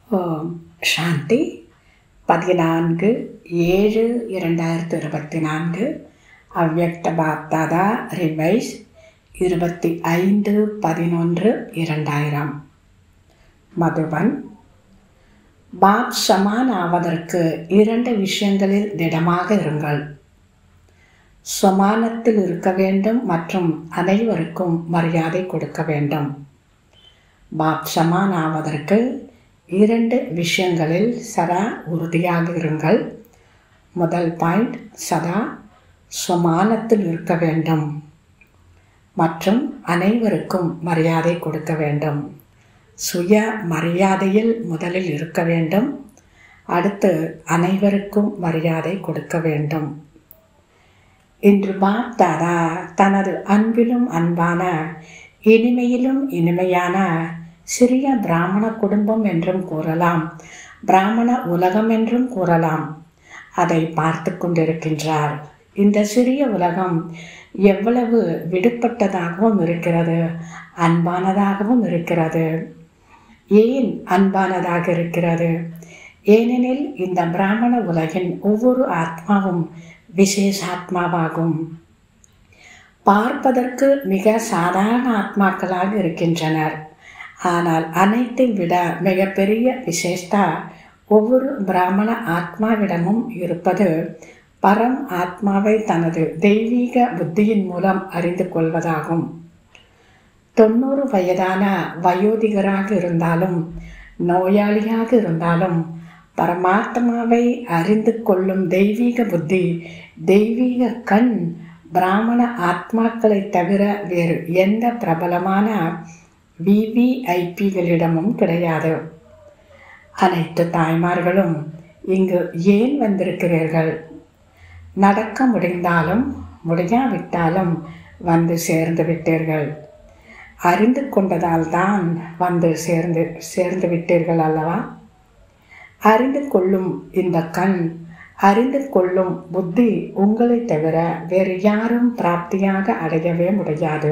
ஓம் சாந்தி பதினான்கு ஏழு இரண்டாயிரத்து இருபத்தி நான்கு அவ்யக்த பாப்தாதா ரிவைஸ் இருபத்தி ஐந்து பதினொன்று இரண்டாயிரம் மதுபன் பாப் சமான் ஆவதற்கு இரண்டு விஷயங்களில் திடமாக இருங்கள் சமானத்தில் இருக்க வேண்டும் மற்றும் அனைவருக்கும் மரியாதை கொடுக்க வேண்டும் பாப் சமான் ஆவதற்கு இரண்டு விஷயங்களில் சதா உறுதியாக இருங்கள் முதல் பாயிண்ட் சதா சமானத்தில் இருக்க வேண்டும் மற்றும் அனைவருக்கும் மரியாதை கொடுக்க வேண்டும் சுய மரியாதையில் முதலில் இருக்க வேண்டும் அடுத்து அனைவருக்கும் மரியாதை கொடுக்க வேண்டும் இன்று பாப் தாதா தனது அன்பிலும் அன்பான இனிமையிலும் இனிமையான சிறிய பிராமண குடும்பம் என்றும் கூறலாம் பிராமண உலகம் என்றும் கூறலாம் அதை பார்த்து கொண்டிருக்கின்றார் இந்த சிறிய உலகம் எவ்வளவு விடுபட்டதாகவும் இருக்கிறது அன்பானதாகவும் இருக்கிறது ஏன் அன்பானதாக இருக்கிறது ஏனெனில் இந்த பிராமண உலகின் ஒவ்வொரு ஆத்மாவும் விசேஷ ஆத்மாவாகும் பார்ப்பதற்கு மிக சாதாரண ஆத்மாக்களாக இருக்கின்றனர் ஆனால் அனைத்தை விட மிகப்பெரிய விசேஷத்தா ஒவ்வொரு பிராமண ஆத்மாவிடமும் இருப்பது பரம் ஆத்மாவை தனது தெய்வீக புத்தியின் மூலம் அறிந்து கொள்வதாகும் தொண்ணூறு வயதான வயோதிகராக இருந்தாலும் நோயாளியாக இருந்தாலும் பரமாத்மாவை அறிந்து கொள்ளும் தெய்வீக புத்தி தெய்வீக கண் பிராமண ஆத்மாக்களை தவிர வேறு எந்த பிரபலமான விவிஐபிகளிடமும் கிடையாது அனைத்து தாய்மார்களும் இங்கு ஏன் வந்திருக்கிறீர்கள் நடக்க முடிந்தாலும் முடியாவிட்டாலும் வந்து சேர்ந்து விட்டீர்கள் அறிந்து கொண்டதால் தான் வந்து சேர்ந்து சேர்ந்து விட்டீர்கள் அல்லவா அறிந்து கொள்ளும் இந்த கண் அறிந்து கொள்ளும் புத்தி உங்களை தவிர வேறு யாரும் பிராப்தியாக அடையவே முடியாது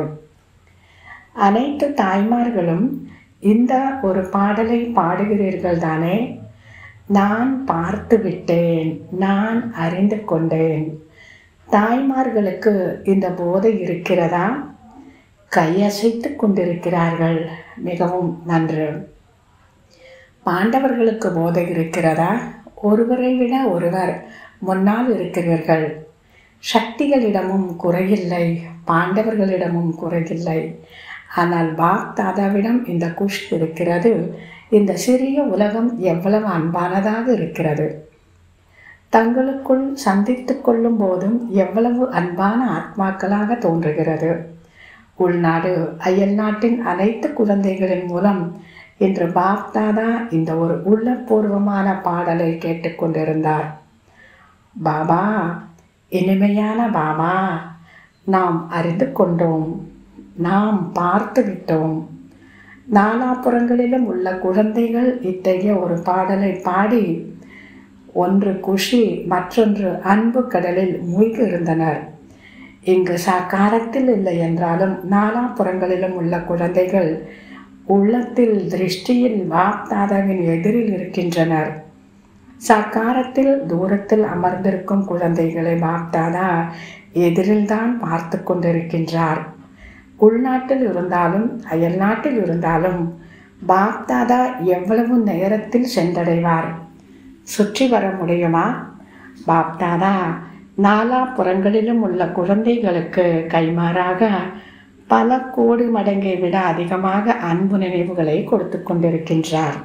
அனைத்து தாய்மார்களும் இந்த ஒரு பாடலை பாடுகிறீர்கள் தானே நான் பார்த்து விட்டேன் நான் அறிந்து கொண்டேன் தாய்மார்களுக்கு இந்த போதை இருக்கிறதா கையசைத்து கொண்டிருக்கிறார்கள் மிகவும் நன்று பாண்டவர்களுக்கு போதை இருக்கிறதா ஒருவரை விட ஒருவர் முன்னால் இருக்கிறீர்கள் சக்திகளிடமும் குறையில்லை பாண்டவர்களிடமும் குறையில்லை ஆனால் பாப் தாதாவிடம் இந்த குஷ் இருக்கிறது இந்த சிறிய உலகம் எவ்வளவு அன்பானதாக இருக்கிறது தங்களுக்குள் சந்தித்து கொள்ளும் போதும் எவ்வளவு அன்பான ஆத்மாக்களாக தோன்றுகிறது உள்நாடு அயல் நாட்டின் அனைத்து குழந்தைகளின் மூலம் இன்று பாப் தாதா இந்த ஒரு உள்ளபூர்வமான பாடலை கேட்டுக்கொண்டிருந்தார் பாபா இனிமையான பாபா நாம் அறிந்து கொண்டோம் நாம் பார்த்து விட்டோம் நாலாபுறங்களிலும் உள்ள குழந்தைகள் இத்தகைய ஒரு பாடலை பாடி ஒன்று குஷி மற்றொன்று அன்பு கடலில் மூழ்கி இருந்தனர் இங்கு சாக்காரத்தில் இல்லை என்றாலும் நாலாபுறங்களிலும் உள்ள குழந்தைகள் உள்ளத்தில் திருஷ்டியில் வாப்தாதாவின் எதிரில் இருக்கின்றனர் சாக்காரத்தில் தூரத்தில் அமர்ந்திருக்கும் குழந்தைகளை பாப்தாதா எதிரில்தான் பார்த்து கொண்டிருக்கின்றார் உள்நாட்டில் இருந்தாலும் அயல் நாட்டில் இருந்தாலும் பாப்தாதா எவ்வளவு நேரத்தில் சென்றடைவார் சுற்றி வர முடியுமா பாப்தாதா நாலா புறங்களிலும் உள்ள குழந்தைகளுக்கு கைமாறாக பல கோடி மடங்கை விட அதிகமாக அன்பு நினைவுகளை கொடுத்து கொண்டிருக்கின்றார்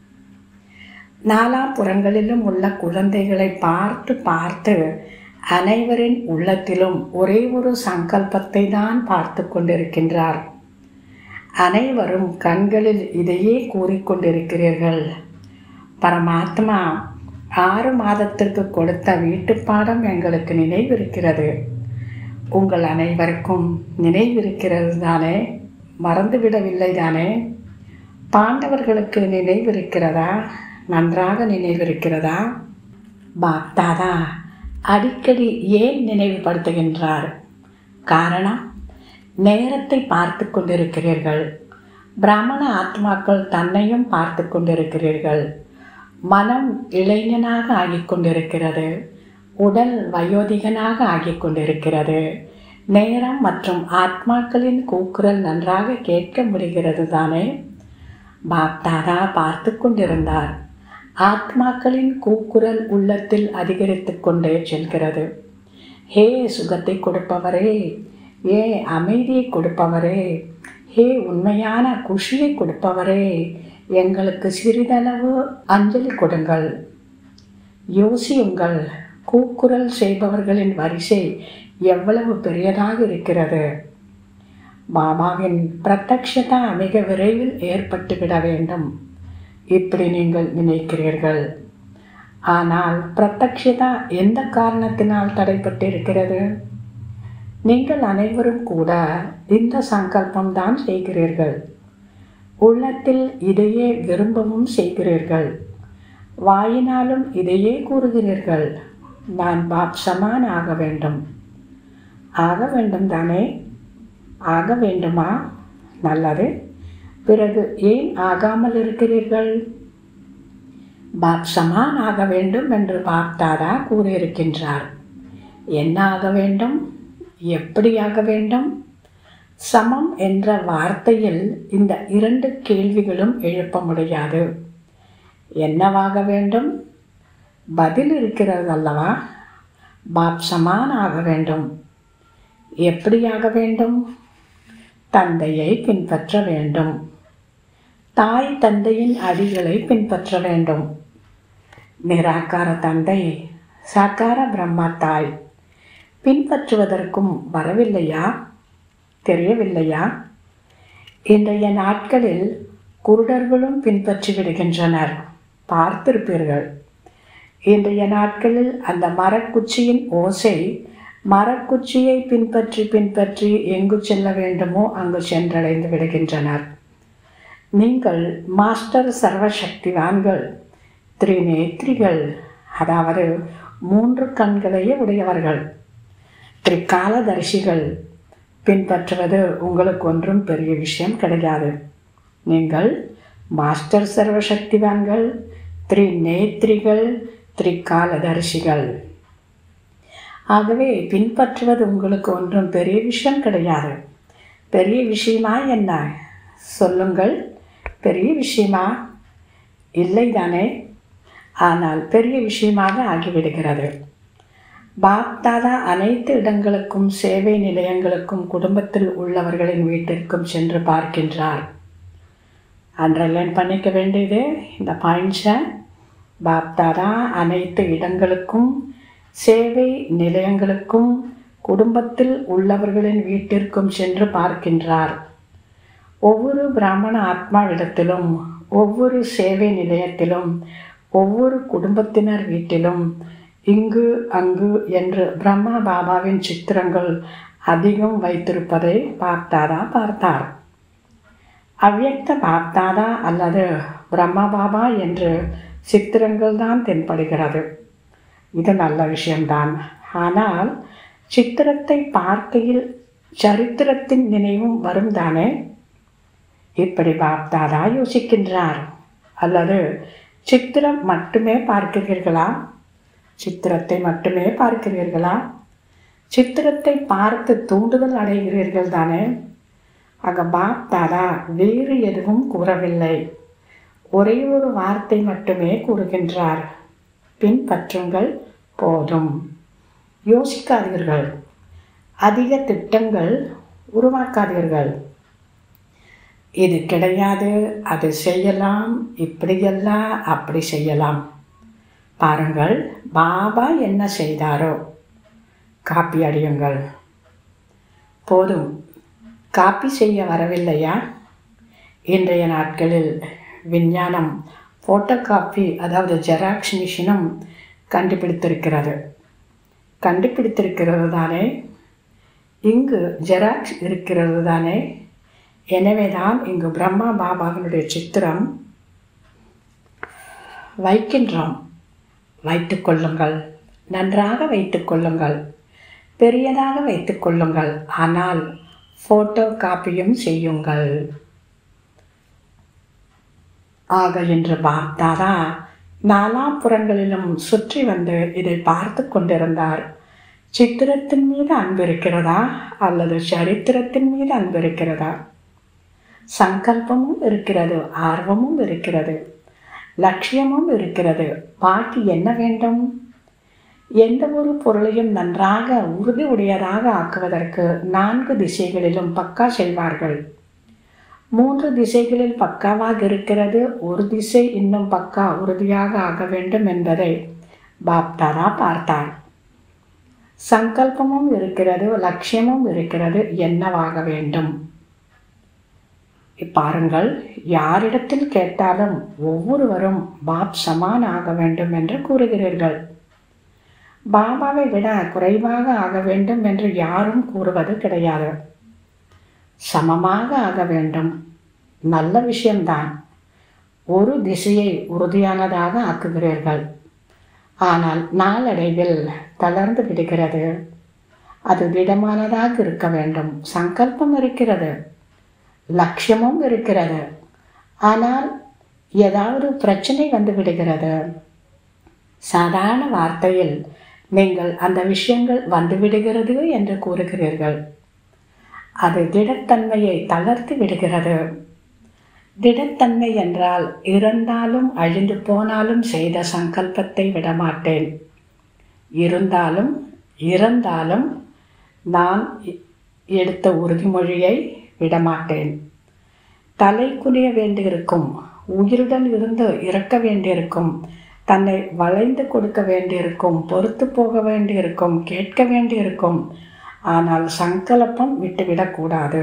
நாலா புறங்களிலும் உள்ள குழந்தைகளை பார்த்து பார்த்து அனைவரின் உள்ளத்திலும் ஒரே ஒரு சங்கல்பத்தை தான் பார்த்து கொண்டிருக்கின்றார் அனைவரும் கண்களில் இதையே கூறிக்கொண்டிருக்கிறீர்கள் பரமாத்மா ஆறு மாதத்திற்கு கொடுத்த வீட்டுப்பாடம் எங்களுக்கு நினைவிருக்கிறது உங்கள் அனைவருக்கும் நினைவிருக்கிறது தானே மறந்துவிடவில்லை தானே பாண்டவர்களுக்கு நினைவிருக்கிறதா நன்றாக நினைவிருக்கிறதா பாப்தாதா அடிக்கடி ஏன் நினைவுபடுத்துகின்றார் காரணம் நேரத்தை பார்த்து கொண்டிருக்கிறீர்கள் பிராமண ஆத்மாக்கள் தன்னையும் பார்த்து கொண்டிருக்கிறீர்கள் மனம் இளைஞனாக ஆகிக் கொண்டிருக்கிறது உடல் வயோதிகனாக ஆகிக் கொண்டிருக்கிறது நேரம் மற்றும் ஆத்மாக்களின் கூக்குரல் நன்றாக கேட்க முடிகிறது தானே பாப்தாதா பார்த்து கொண்டிருந்தார் ஆத்மாக்களின் கூக்குரல் உள்ளத்தில் அதிகரித்து கொண்டே செல்கிறது ஹே சுகத்தை கொடுப்பவரே ஏ அமைதியை கொடுப்பவரே ஹே உண்மையான குஷியை கொடுப்பவரே எங்களுக்கு சிறிதளவு அஞ்சலி கொடுங்கள் யோசியுங்கள் கூக்குரல் செய்பவர்களின் வரிசை எவ்வளவு பெரியதாக இருக்கிறது பாபாவின் பிரத்யக்ஷதா மிக விரைவில் ஏற்பட்டுவிட வேண்டும் இப்படி நீங்கள் நினைக்கிறீர்கள் ஆனால் பிரத்யக்ஷதா எந்த காரணத்தினால் தடைப்பட்டிருக்கிறது நீங்கள் அனைவரும் கூட இந்த சங்கல்பம் தான் செய்கிறீர்கள் உள்ளத்தில் இதையே விரும்பவும் செய்கிறீர்கள் வாயினாலும் இதையே கூறுகிறீர்கள் நான் பாப் சமான் ஆக வேண்டும் ஆக வேண்டும் தானே ஆக வேண்டுமா நல்லது பிறகு ஏன் ஆகாமல் இருக்கிறீர்கள் பாப் சமான் ஆக வேண்டும் என்று பாப் தாதா கூறியிருக்கின்றார் என்ன ஆக வேண்டும் எப்படி ஆக வேண்டும் சமம் என்ற வார்த்தையில் இந்த இரண்டு கேள்விகளும் எழுப்ப முடியாது என்னவாக வேண்டும் பதில் இருக்கிறது அல்லவா பாப் சமான் ஆக வேண்டும் எப்படியாக வேண்டும் தந்தையை பின்பற்ற வேண்டும் தாய் தந்தையின் அடிகளை பின்பற்ற வேண்டும் நிராகார தந்தை சாக்கார பிரம்மா தாய் பின்பற்றுவதற்கும் வரவில்லையா தெரியவில்லையா இன்றைய நாட்களில் குருடர்களும் பின்பற்றி விடுகின்றனர் பார்த்திருப்பீர்கள் இன்றைய நாட்களில் அந்த மரக்குச்சியின் ஓசை மரக்குச்சியை பின்பற்றி பின்பற்றி எங்கு செல்ல வேண்டுமோ அங்கு சென்றடைந்து விடுகின்றனர் நீங்கள் மாஸ்டர் சர்வசக்திவான்கள் திரிநேத்திரிகள் அதாவது மூன்று கண்களையே உடையவர்கள் திரிகாலதரிசிகள் பின்பற்றுவது உங்களுக்கு ஒன்றும் பெரிய விஷயம் கிடையாது நீங்கள் மாஸ்டர் சர்வசக்திவான்கள் திரிநேத்திரிகள் திரிகாலதரிசிகள் ஆகவே பின்பற்றுவது உங்களுக்கு ஒன்றும் பெரிய விஷயம் கிடையாது பெரிய விஷயமா என்ன சொல்லுங்கள் பெரிய விஷயமா இல்லை தானே ஆனால் பெரிய விஷயமாக ஆகிவிடுகிறது பாப் தாதா அனைத்து இடங்களுக்கும் சேவை நிலையங்களுக்கும் குடும்பத்தில் உள்ளவர்களின் வீட்டிற்கும் சென்று பார்க்கின்றார் அண்டர்லைன் பண்ணிக்க வேண்டியது இந்த பாயிண்ட்ஸை பாப் தாதா அனைத்து இடங்களுக்கும் சேவை நிலையங்களுக்கும் குடும்பத்தில் உள்ளவர்களின் வீட்டிற்கும் சென்று பார்க்கின்றார் ஒவ்வொரு பிராமண ஆத்மாவிடத்திலும் ஒவ்வொரு சேவை நிலையத்திலும் ஒவ்வொரு குடும்பத்தினர் வீட்டிலும் இங்கு அங்கு என்று பிரம்மா பாபாவின் சித்திரங்கள் அதிகம் வைத்திருப்பதை பார்த்தாரா பார்த்தார் அவ்யக்த பார்த்தாரா அல்லது பிரம்மா பாபா என்று சித்திரங்கள் தான் தென்படுகிறது இது நல்ல விஷயம்தான் ஆனால் சித்திரத்தை பார்க்கையில் சரித்திரத்தின் நினைவும் வரும் தானே இப்படி பாப்தாதா யோசிக்கின்றார் அல்லது சித்திரம் மட்டுமே பார்க்கிறீர்களா சித்திரத்தை மட்டுமே பார்க்கிறீர்களா சித்திரத்தை பார்த்து தூண்டுதல் அடைகிறீர்கள் தானே ஆக பாப்தாதா வேறு எதுவும் கூறவில்லை ஒரே ஒரு வார்த்தை மட்டுமே கூறுகின்றார் பின்பற்றுங்கள் போதும் யோசிக்காதீர்கள் அதிக திட்டங்கள் உருவாக்காதீர்கள் இது கிடையாது அது செய்யலாம் இப்படியெல்லாம் அப்படி செய்யலாம் பாருங்கள் பாபா என்ன செய்தாரோ காப்பி அடியுங்கள் போதும் காப்பி செய்ய வரவில்லையா இன்றைய நாட்களில் விஞ்ஞானம் ஃபோட்டோ காப்பி அதாவது ஜெராக்ஸ் மிஷினும் கண்டுபிடித்திருக்கிறது கண்டுபிடித்திருக்கிறது தானே இங்கு ஜெராக்ஸ் இருக்கிறது தானே எனவே தான் இங்கு பிரம்மா பாபாவினுடைய சித்திரம் வைக்கின்றோம் வைத்துக்கொள்ளுங்கள் நன்றாக வைத்துக்கொள்ளுங்கள் பெரியதாக வைத்துக்கொள்ளுங்கள் ஆனால் ஃபோட்டோ காப்பியும் செய்யுங்கள் ஆக இன்று பாப்தாதா நாலாபுறங்களிலும் சுற்றி வந்து இதை பார்த்து கொண்டிருந்தார் சித்திரத்தின் மீது அன்பு இருக்கிறதா அல்லது சரித்திரத்தின் மீது அன்பு இருக்கிறதா சங்கல்பமும் இருக்கிறது ஆர்வமும் இருக்கிறது லட்சியமும் இருக்கிறது பாக்கி என்ன வேண்டும் எந்த ஒரு பொருளையும் நன்றாக உறுதி உடையதாக ஆக்குவதற்கு நான்கு திசைகளிலும் பக்கா செய்வார்கள் மூன்று திசைகளில் பக்காவாக இருக்கிறது ஒரு திசை இன்னும் பக்கா உறுதியாக ஆக வேண்டும் என்பதை பாப்தாரா பார்த்தார் சங்கல்பமும் இருக்கிறது லட்சியமும் இருக்கிறது என்னவாக வேண்டும் பாருங்கள் யாரிடத்தில் கேட்டாலும் ஒவ்வொருவரும் பாப் சமான் ஆக வேண்டும் என்று கூறுகிறீர்கள் பாபாவை விட குறைவாக ஆக வேண்டும் என்று யாரும் கூறுவது கிடையாது சமமாக ஆக வேண்டும் நல்ல விஷயம்தான் ஒரு திசையை உறுதியானதாக ஆக்குகிறீர்கள் ஆனால் நாளடைவில் தளர்ந்து விடுகிறது அது திடமானதாக இருக்க வேண்டும் சங்கல்பம் இருக்கிறது லட்சியமும் இருக்கிறது ஆனால் ஏதாவது பிரச்சனை வந்து விடுகிறது சாதாரண வார்த்தையில் நீங்கள் அந்த விஷயங்கள் வந்துவிடுகிறது என்று கூறுகிறீர்கள் அது திடத்தன்மையை தளர்த்தி விடுகிறது திடத்தன்மை என்றால் இறந்தாலும் அழிந்து போனாலும் செய்த சங்கல்பத்தை விடமாட்டேன் இருந்தாலும் இறந்தாலும் நான் எடுத்த உறுதிமொழியை விடமாட்டேன் தலை குனிய வேண்டியிருக்கும் உயிருடன் இருந்து இறக்க வேண்டியிருக்கும் தன்னை வளைந்து கொடுக்க வேண்டியிருக்கும் பொறுத்து போக வேண்டியிருக்கும் கேட்க வேண்டியிருக்கும் ஆனால் சங்கல்பம் விட்டுவிடக்கூடாது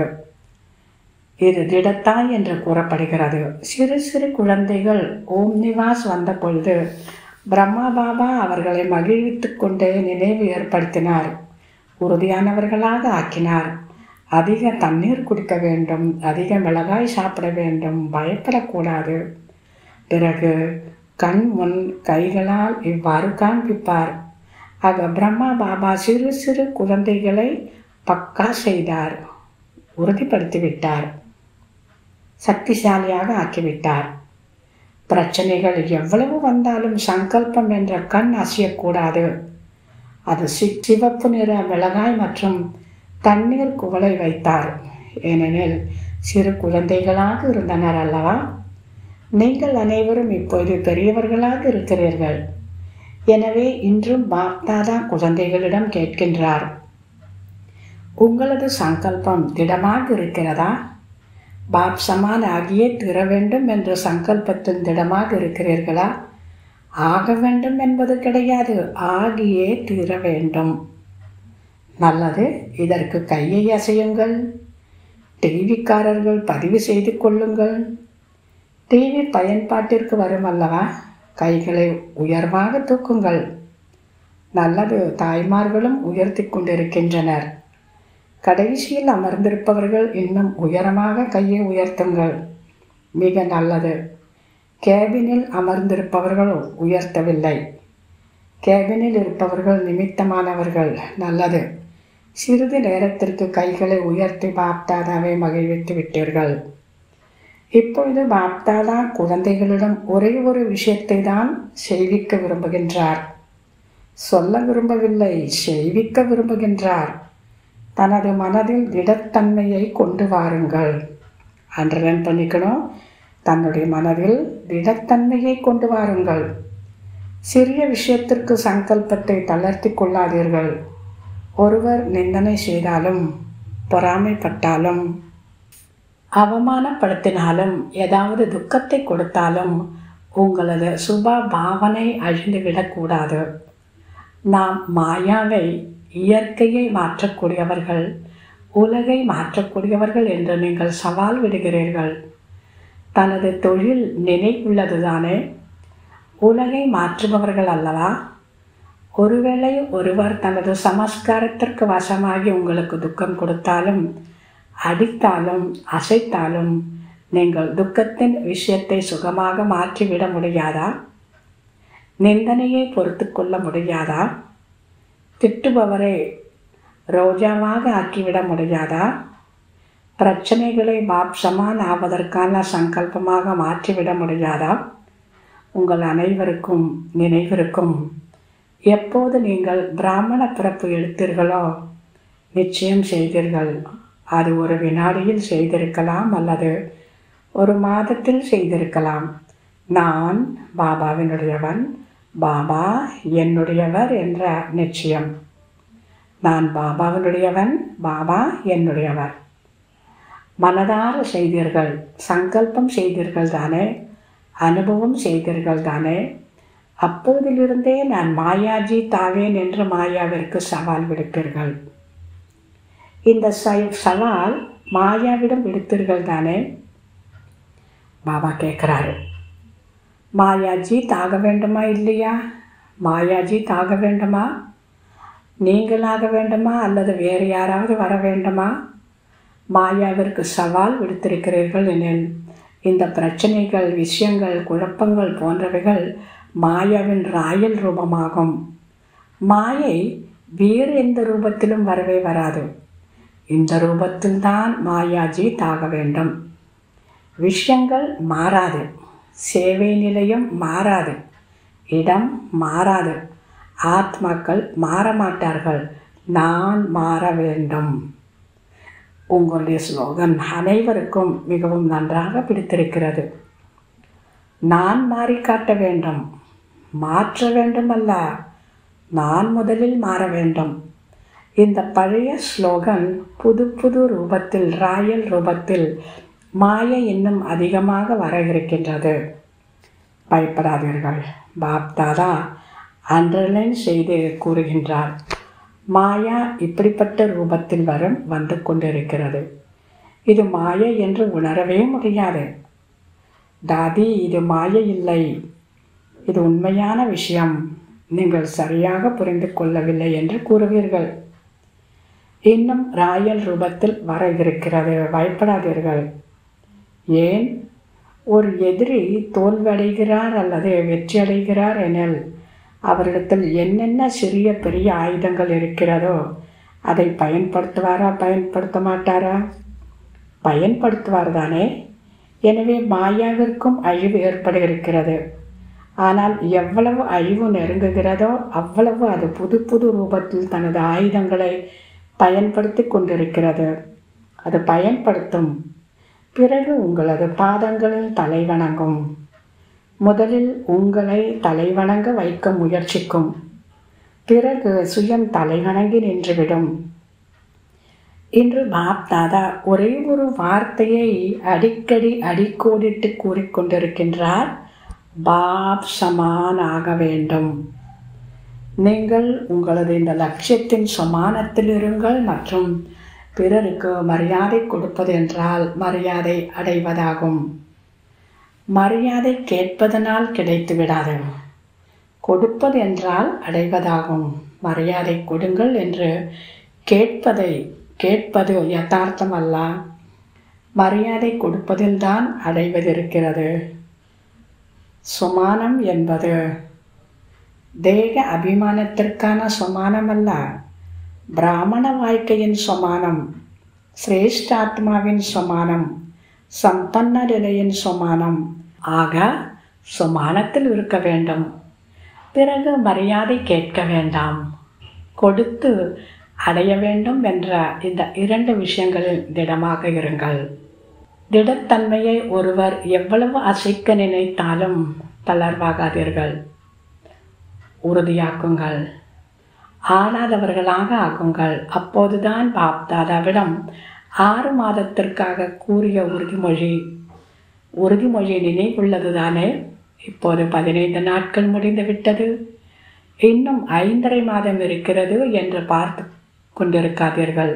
இது திடத்தாய் என்று கூறப்படுகிறது சிறு சிறு குழந்தைகள் ஓம் நிவாஸ் வந்த பொழுது பிரம்மா பாபா அவர்களை மகிழ்வித்து கொண்டே நினைவு ஏற்படுத்தினார் உறுதியானவர்களாக ஆக்கினார் அதிக தண்ணீர் குடிக்க வேண்டும் அதிக மிளகாய் சாப்பிட வேண்டும் பயப்படக்கூடாது பிறகு கண் முன் கைகளால் இவ்வாறு காண்பிப்பார் ஆக பிரம்மா பாபா சிறு சிறு குழந்தைகளை பக்கா செய்தார் உறுதிப்படுத்திவிட்டார் சக்திசாலியாக ஆக்கிவிட்டார் பிரச்சனைகள் எவ்வளவு வந்தாலும் சங்கல்பம் என்ற கண் அசையக்கூடாது அது சி சிவப்பு நிற மிளகாய் மற்றும் தண்ணீர் குவளை வைத்தார் ஏனெனில் சிறு குழந்தைகளாக இருந்தனர் அல்லவா நீங்கள் அனைவரும் இப்போது பெரியவர்களாக இருக்கிறீர்கள் எனவே இன்றும் பாப்தாதா குழந்தைகளிடம் கேட்கின்றார் உங்களது சங்கல்பம் திடமாக இருக்கிறதா பாப் சமான் ஆகியே தீர வேண்டும் என்ற சங்கல்பத்தின் திடமாக இருக்கிறீர்களா ஆக வேண்டும் என்பது கிடையாது ஆகியே தீர வேண்டும் நல்லது இதற்கு கையை அசையுங்கள் டிவிக்காரர்கள் பதிவு செய்து கொள்ளுங்கள் டிவி பயன்பாட்டிற்கு வரும் அல்லவா கைகளை உயர்வாக தூக்குங்கள் நல்லது தாய்மார்களும் உயர்த்தி கொண்டிருக்கின்றனர் கடைசியில் அமர்ந்திருப்பவர்கள் இன்னும் உயரமாக கையை உயர்த்துங்கள் மிக நல்லது கேபினில் அமர்ந்திருப்பவர்கள் உயர்த்தவில்லை கேபினில் இருப்பவர்கள் நிமித்தமானவர்கள் நல்லது சிறிது நேரத்திற்கு கைகளை உயர்த்தி பாப்தாதாவை மகிழ்வித்து விட்டீர்கள் இப்பொழுது பாப்தாதா குழந்தைகளிடம் ஒரே ஒரு விஷயத்தை தான் செய்விக்க விரும்புகின்றார் சொல்ல விரும்பவில்லை செய்விக்க விரும்புகின்றார் தனது மனதில் திடத்தன்மையை கொண்டு வாருங்கள் அண்டர்லைன் பண்ணிக்கணும் தன்னுடைய மனதில் திடத்தன்மையை கொண்டு வாருங்கள் சிறிய விஷயத்திற்கு சங்கல்பத்தை தளர்த்தி கொள்ளாதீர்கள் ஒருவர் நிந்தனை செய்தாலும் பொறாமைப்பட்டாலும் அவமானப்படுத்தினாலும் ஏதாவது துக்கத்தை கொடுத்தாலும் உங்களது சுப பாவனை அழிந்துவிடக்கூடாது நாம் மாயாவை இயற்கையை மாற்றக்கூடியவர்கள் உலகை மாற்றக்கூடியவர்கள் என்று நீங்கள் சவால் விடுகிறீர்கள் தனது தொழில் நினைவுள்ளதுதானே உலகை மாற்றுபவர்கள் அல்லவா ஒருவேளை ஒருவர் தனது சமஸ்காரத்திற்கு வசமாகி உங்களுக்கு துக்கம் கொடுத்தாலும் அடித்தாலும் அசைத்தாலும் நீங்கள் துக்கத்தின் விஷயத்தை சுகமாக மாற்றிவிட முடியாதா நிந்தனையை பொறுத்து கொள்ள முடியாதா திட்டுபவரை ரோஜாவாக ஆக்கிவிட முடியாதா பிரச்சனைகளை பாப் சமான் ஆவதற்கான சங்கல்பமாக மாற்றிவிட முடியாதா உங்கள் அனைவருக்கும் நினைவிருக்கும் எப்போது நீங்கள் பிராமண பிறப்பு எடுத்தீர்களோ நிச்சயம் செய்தீர்கள் அது ஒரு வினாடியில் செய்திருக்கலாம் அல்லது ஒரு மாதத்தில் செய்திருக்கலாம் நான் பாபாவினுடையவன் பாபா என்னுடையவர் என்ற நிச்சயம் நான் பாபாவினுடையவன் பாபா என்னுடையவர் மனதார செய்தீர்கள் சங்கல்பம் செய்தீர்கள் தானே அனுபவம் செய்தீர்கள் தானே அப்போதிலிருந்தே நான் மாயாஜி தாவேன் என்று மாயாவிற்கு சவால் விடுப்பீர்கள் இந்த சவால் மாயாவிடம் விடுத்தீர்கள் தானே பாபா கேட்குறாரு மாயாஜி தாக வேண்டுமா இல்லையா மாயாஜி தாக வேண்டுமா நீங்களாக வேண்டுமா அல்லது வேறு யாராவது வர வேண்டுமா மாயாவிற்கு சவால் விடுத்திருக்கிறீர்கள் எனில் இந்த பிரச்சனைகள் விஷயங்கள் குழப்பங்கள் போன்றவைகள் மாயாவின் ராயல் ரூபமாகும் மாயை வேறு எந்த ரூபத்திலும் வரவே வராது இந்த ரூபத்தில்தான் மாயாஜி தாக வேண்டும் விஷயங்கள் மாறாது சேவை நிலையம் மாறாது இடம் மாறாது ஆத்மாக்கள் மாற மாட்டார்கள் நான் மாற வேண்டும் உங்களுடைய ஸ்லோகன் அனைவருக்கும் மிகவும் நன்றாக பிடித்திருக்கிறது நான் மாறி காட்ட வேண்டும் மாற்ற வேண்டும் அல்ல நான் முதலில் மாற வேண்டும் இந்த பழைய ஸ்லோகன் புது புது ரூபத்தில் ராயல் ரூபத்தில் மாய இன்னும் அதிகமாக வர இருக்கின்றது பயப்படாதீர்கள் பாப்தாதா அண்டர்லைன் செய்து கூறுகின்றார் மாயா இப்படிப்பட்ட ரூபத்தில் வரும் வந்து கொண்டிருக்கிறது இது மாயை என்று உணரவே முடியாது தாதி இது மாயை இல்லை இது உண்மையான விஷயம் நீங்கள் சரியாக புரிந்து கொள்ளவில்லை என்று கூறுவீர்கள் இன்னும் ராயல் ரூபத்தில் வர இருக்கிறது பயப்படாதீர்கள் ஏன் ஒரு எதிரி தோல்வடைகிறார் அல்லது வெற்றி அடைகிறார் எனில் அவரிடத்தில் என்னென்ன சிறிய பெரிய ஆயுதங்கள் இருக்கிறதோ அதை பயன்படுத்துவாரா பயன்படுத்த மாட்டாரா பயன்படுத்துவார் தானே எனவே மாயாவிற்கும் அழிவு ஏற்பட இருக்கிறது ஆனால் எவ்வளவு அழிவு நெருங்குகிறதோ அவ்வளவு அது புது புது ரூபத்தில் தனது ஆயுதங்களை பயன்படுத்தி கொண்டிருக்கிறது அது பயன்படுத்தும் பிறகு உங்களது பாதங்களில் தலை வணங்கும் முதலில் உங்களை தலைவணங்க வைக்க முயற்சிக்கும் பிறகு சுயம் தலைவணங்கி நின்றுவிடும் இன்று பாப் தாதா ஒரே ஒரு வார்த்தையை அடிக்கடி அடிக்கோடிட்டு கூறிக்கொண்டிருக்கின்றார் பாப் சமான் ஆக வேண்டும் நீங்கள் உங்களது இந்த லட்சியத்தின் சமானத்தில் இருங்கள் மற்றும் பிறருக்கு மரியாதை கொடுப்பது என்றால் மரியாதை அடைவதாகும் மரியாதை கேட்பதனால் கிடைத்து விடாது கொடுப்பது என்றால் அடைவதாகும் மரியாதை கொடுங்கள் என்று கேட்பதை கேட்பது யதார்த்தம் அல்ல மரியாதை கொடுப்பதில்தான் அடைவதிருக்கிறது சுமானம் என்பது தேக அபிமானத்திற்கான சுமானம் அல்ல பிராமண வாழ்க்கையின் சுமானம் சிரேஷ்டாத்மாவின் சுமானம் சம்பன்ன நிலையின் சுமானம் ஆக சுமானத்தில் இருக்க வேண்டும் பிறகு மரியாதை கேட்க வேண்டாம் கொடுத்து அடைய வேண்டும் என்ற இந்த இரண்டு விஷயங்களில் திடமாக இருங்கள் திடத்தன்மையை ஒருவர் எவ்வளவு அசைக்க நினைத்தாலும் தளர்வாகாதீர்கள் உறுதியாக்குங்கள் ஆளாதவர்களாக ஆகுங்கள் அப்போதுதான் பாப்தாதாவிடம் ஆறு மாதத்திற்காக கூறிய உறுதிமொழி உறுதிமொழி நினைவுள்ளது தானே இப்போது பதினைந்து நாட்கள் முடிந்து விட்டது இன்னும் ஐந்தரை மாதம் இருக்கிறது என்று பார்த்து கொண்டிருக்காதீர்கள்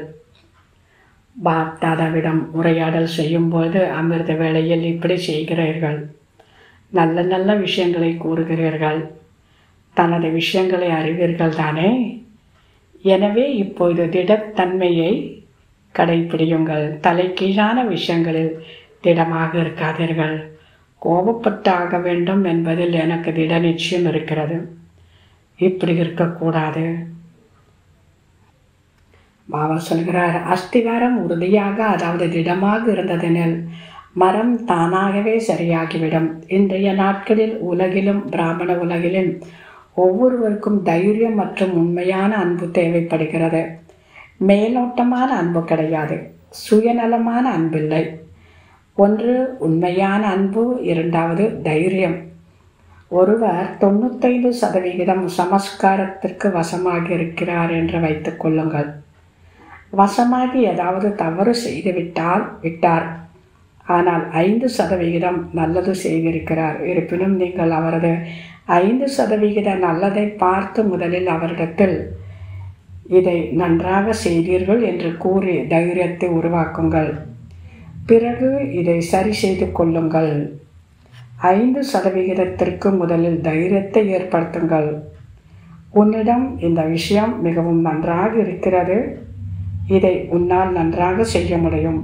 பாப்தாதாவிடம் உரையாடல் செய்யும்போது அமிர்த வேளையில் இப்படி செய்கிறீர்கள் நல்ல நல்ல விஷயங்களை கூறுகிறீர்கள் தனது விஷயங்களை அறிவீர்கள் தானே எனவே இப்போது திடத்தன்மையை கடைபிடியுங்கள் தலைகீழான விஷயங்களில் திடமாக இருக்காதீர்கள் கோபப்பட்டு ஆக வேண்டும் என்பதில் எனக்கு திட நிச்சயம் இருக்கிறது இப்படி இருக்கக்கூடாது பாபா சொல்கிறார் அஸ்திவாரம் உறுதியாக அதாவது திடமாக இருந்ததெனில் மரம் தானாகவே சரியாகிவிடும் இன்றைய நாட்களில் உலகிலும் பிராமண உலகிலும் ஒவ்வொருவருக்கும் தைரியம் மற்றும் உண்மையான அன்பு தேவைப்படுகிறது மேலோட்டமான அன்பு கிடையாது சுயநலமான அன்பில்லை ஒன்று உண்மையான அன்பு இரண்டாவது தைரியம் ஒருவர் தொண்ணூத்தைந்து சதவிகிதம் சமஸ்காரத்திற்கு வசமாகி இருக்கிறார் என்று வைத்துக் கொள்ளுங்கள் வசமாகி ஏதாவது தவறு செய்துவிட்டால் விட்டார் ஆனால் ஐந்து சதவிகிதம் நல்லது செய்திருக்கிறார் இருப்பினும் நீங்கள் அவரது ஐந்து சதவிகித நல்லதை பார்த்து முதலில் அவரிடத்தில் இதை நன்றாக செய்தீர்கள் என்று கூறி தைரியத்தை உருவாக்குங்கள் பிறகு இதை சரி செய்து கொள்ளுங்கள் ஐந்து சதவிகிதத்திற்கு முதலில் தைரியத்தை ஏற்படுத்துங்கள் உன்னிடம் இந்த விஷயம் மிகவும் நன்றாக இருக்கிறது இதை உன்னால் நன்றாக செய்ய முடியும்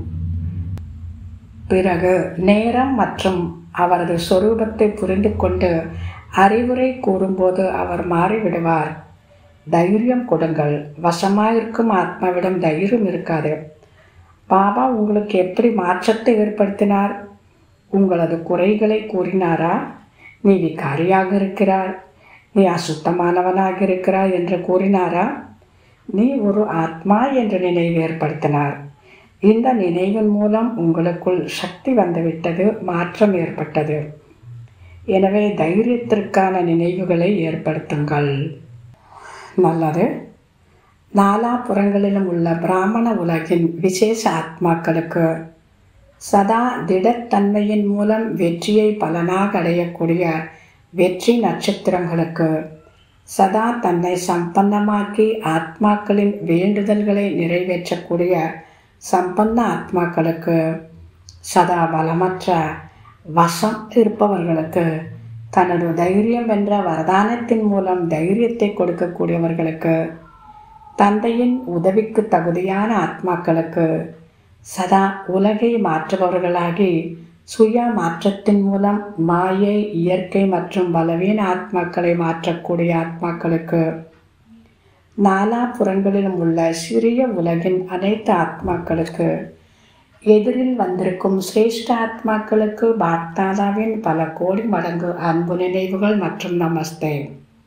பிறகு நேரம் மற்றும் அவரது சொரூபத்தை புரிந்து கொண்டு அறிவுரை கூறும்போது அவர் மாறிவிடுவார் தைரியம் கொடுங்கள் வசமாயிருக்கும் ஆத்மாவிடம் தைரியம் இருக்காது பாபா உங்களுக்கு எப்படி மாற்றத்தை ஏற்படுத்தினார் உங்களது குறைகளை கூறினாரா நீ விகாரியாக இருக்கிறார் நீ அசுத்தமானவனாக இருக்கிறாய் என்று கூறினாரா நீ ஒரு ஆத்மா என்ற நினைவு ஏற்படுத்தினார் இந்த நினைவின் மூலம் உங்களுக்குள் சக்தி வந்துவிட்டது மாற்றம் ஏற்பட்டது எனவே தைரியத்திற்கான நினைவுகளை ஏற்படுத்துங்கள் நல்லது நாலாபுறங்களிலும் உள்ள பிராமண உலகின் விசேஷ ஆத்மாக்களுக்கு சதா திடத்தன்மையின் மூலம் வெற்றியை பலனாக அடையக்கூடிய வெற்றி நட்சத்திரங்களுக்கு சதா தன்னை சம்பன்னமாக்கி ஆத்மாக்களின் வேண்டுதல்களை நிறைவேற்றக்கூடிய சம்பந்த ஆத்மாக்களுக்கு சதா பலமற்ற வசம் இருப்பவர்களுக்கு தனது தைரியம் என்ற வரதானத்தின் மூலம் தைரியத்தை கொடுக்கக்கூடியவர்களுக்கு தந்தையின் உதவிக்கு தகுதியான ஆத்மாக்களுக்கு சதா உலகை மாற்றுபவர்களாகி சுய மாற்றத்தின் மூலம் மாயை இயற்கை மற்றும் பலவீன ஆத்மாக்களை மாற்றக்கூடிய ஆத்மாக்களுக்கு நாலா புறங்களிலும் உள்ள சிறிய உலகின் அனைத்து ஆத்மாக்களுக்கு எதிரில் வந்திருக்கும் சிரேஷ்ட ஆத்மாக்களுக்கு பாக்தாதாவின் பல கோடி மடங்கு அன்பு நினைவுகள் மற்றும் நமஸ்தே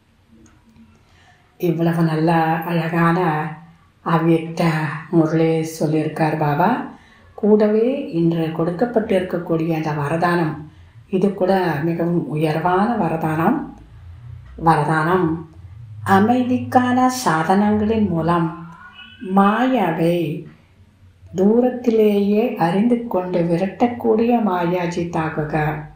இவ்வளவு நல்ல அழகான அவ்வியக்த முரளி சொல்லியிருக்கார் பாபா கூடவே இன்று கொடுக்கப்பட்டிருக்கக்கூடிய அந்த வரதானம் இது கூட மிகவும் உயர்வான வரதானம் வரதானம் அமைதிக்கான சாதனங்களின் மூலம் மாயாவை தூரத்திலேயே அறிந்து கொண்டு விரட்டக்கூடிய மாயாஜி தாக்குக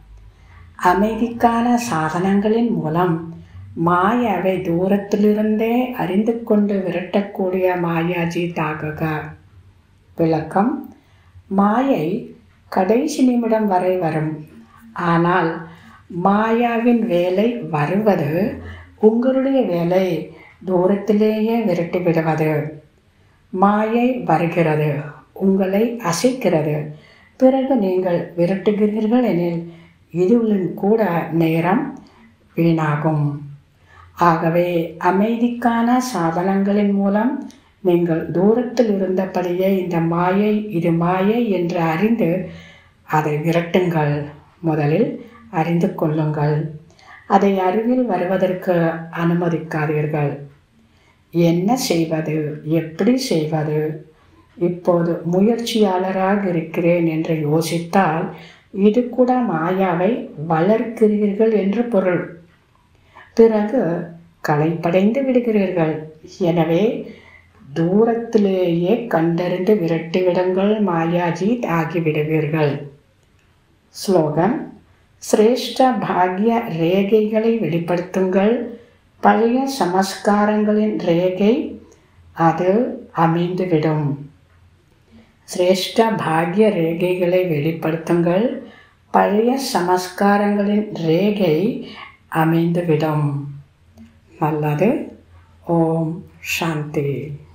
அமைதிக்கான சாதனங்களின் மூலம் மாயாவை தூரத்திலிருந்தே அறிந்து கொண்டு விரட்டக்கூடிய மாயாஜி தாக்குக விளக்கம் மாயை கடைசி நிமிடம் வரை வரும் ஆனால் மாயாவின் வேலை வருவது உங்களுடைய வேலை தூரத்திலேயே விரட்டி விடுவது மாயை வருகிறது உங்களை அசைக்கிறது பிறகு நீங்கள் விரட்டுகிறீர்கள் எனில் இதுவும் கூட நேரம் வீணாகும் ஆகவே அமைதிக்கான சாதனங்களின் மூலம் நீங்கள் தூரத்தில் இருந்தபடியே இந்த மாயை இது மாயை என்று அறிந்து அதை விரட்டுங்கள் முதலில் அறிந்து கொள்ளுங்கள் அதை அருகில் வருவதற்கு அனுமதிக்காதீர்கள் என்ன செய்வது எப்படி செய்வது இப்போது முயற்சியாளராக இருக்கிறேன் என்று யோசித்தால் இது கூட மாயாவை வளர்க்கிறீர்கள் என்று பொருள் பிறகு களைப்படைந்து விடுகிறீர்கள் எனவே தூரத்திலேயே கண்டறிந்து விரட்டிவிடுங்கள் மாயாஜி ஆகிவிடுவீர்கள் ஸ்லோகன் சிரேஷ்ட பாக்ய ரேகைகளை வெளிப்படுத்துங்கள் பழைய சமஸ்காரங்களின் ரேகை அது அமைந்துவிடும் சிரேஷ்ட பாக்ய ரேகைகளை வெளிப்படுத்துங்கள் பழைய சமஸ்காரங்களின் ரேகை அமைந்துவிடும் நல்லது ஓம் சாந்தி